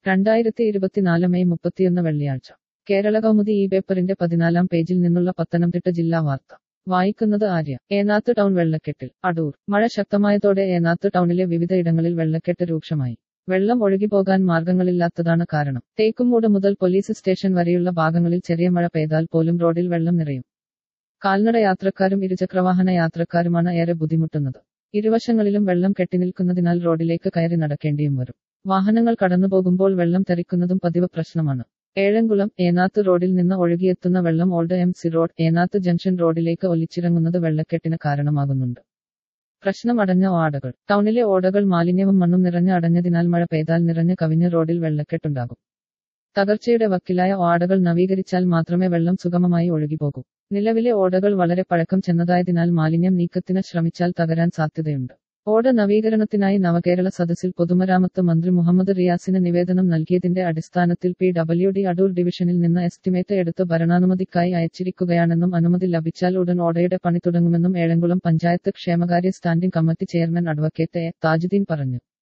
രണ്ടായിരത്തി ഇരുപത്തിനാല് മെയ് മുപ്പത്തിയൊന്ന് വെള്ളിയാഴ്ച കേരള കൗമുദി ഈ പേപ്പറിന്റെ പതിനാലാം പേജിൽ നിന്നുള്ള പത്തനംതിട്ട ജില്ലാ വാർത്ത വായിക്കുന്നത് ആര്യ ഏനാത്ത് ടൗൺ വെള്ളക്കെട്ടിൽ അടൂർ മഴ ശക്തമായതോടെ ഏനാത്ത് ടൗണിലെ വിവിധ ഇടങ്ങളിൽ വെള്ളക്കെട്ട് രൂക്ഷമായി വെള്ളം ഒഴുകിപ്പോകാൻ മാർഗങ്ങളില്ലാത്തതാണ് കാരണം തേക്കുമൂട് മുതൽ പോലീസ് സ്റ്റേഷൻ വരെയുള്ള ഭാഗങ്ങളിൽ ചെറിയ മഴ പെയ്താൽ പോലും റോഡിൽ വെള്ളം നിറയും കാൽനട യാത്രക്കാരും ഇരുചക്രവാഹന യാത്രക്കാരുമാണ് ഏറെ ബുദ്ധിമുട്ടുന്നത് ഇരുവശങ്ങളിലും വെള്ളം കെട്ടിനിൽക്കുന്നതിനാൽ റോഡിലേക്ക് കയറി നടക്കേണ്ടിയും വരും വാഹനങ്ങൾ കടന്നുപോകുമ്പോൾ വെള്ളം തെറിക്കുന്നതും പതിവ് പ്രശ്നമാണ് ഏഴംകുളം ഏനാത്ത് റോഡിൽ നിന്ന് ഒഴുകിയെത്തുന്ന വെള്ളം old M C road Enath junction റോഡിലേക്ക് ഒലിച്ചിറങ്ങുന്നത് വെള്ളക്കെട്ടിന് കാരണമാകുന്നുണ്ട് പ്രശ്നം അടഞ്ഞ ഓടകൾ ടൗണിലെ ഓടകൾ മാലിന്യവും മണ്ണും നിറഞ്ഞ് അടഞ്ഞതിനാൽ മഴ പെയ്താൽ നിറഞ്ഞ് കവിഞ്ഞ് റോഡിൽ വെള്ളക്കെട്ടുണ്ടാകും തകർച്ചയുടെ വക്കിലായ ഓടകൾ നവീകരിച്ചാൽ മാത്രമേ വെള്ളം സുഗമമായി ഒഴുകിപ്പോകൂ നിലവിലെ ഓടകൾ വളരെ പഴക്കം ചെന്നതായതിനാൽ മാലിന്യം നീക്കത്തിന് ശ്രമിച്ചാൽ തകരാൻ സാധ്യതയുണ്ട് ഓട നവീകരണത്തിനായി നവകേരള സദസ്സിൽ പൊതുമരാമത്ത് മന്ത്രി മുഹമ്മദ് റിയാസിന് നിവേദനം നൽകിയതിന്റെ അടിസ്ഥാനത്തിൽ പി ഡബ്ല്യു ഡി അടൂർ ഡിവിഷനിൽ നിന്ന് എസ്റ്റിമേറ്റ് എടുത്ത് ഭരണാനുമതിക്കായി അയച്ചിരിക്കുകയാണെന്നും അനുമതി ലഭിച്ചാൽ ഉടൻ ഓടയുടെ പണി തുടങ്ങുമെന്നും ഏഴംകുളം പഞ്ചായത്ത് ക്ഷേമകാര്യ standing committee chairman advocate A Thajudheen പറഞ്ഞു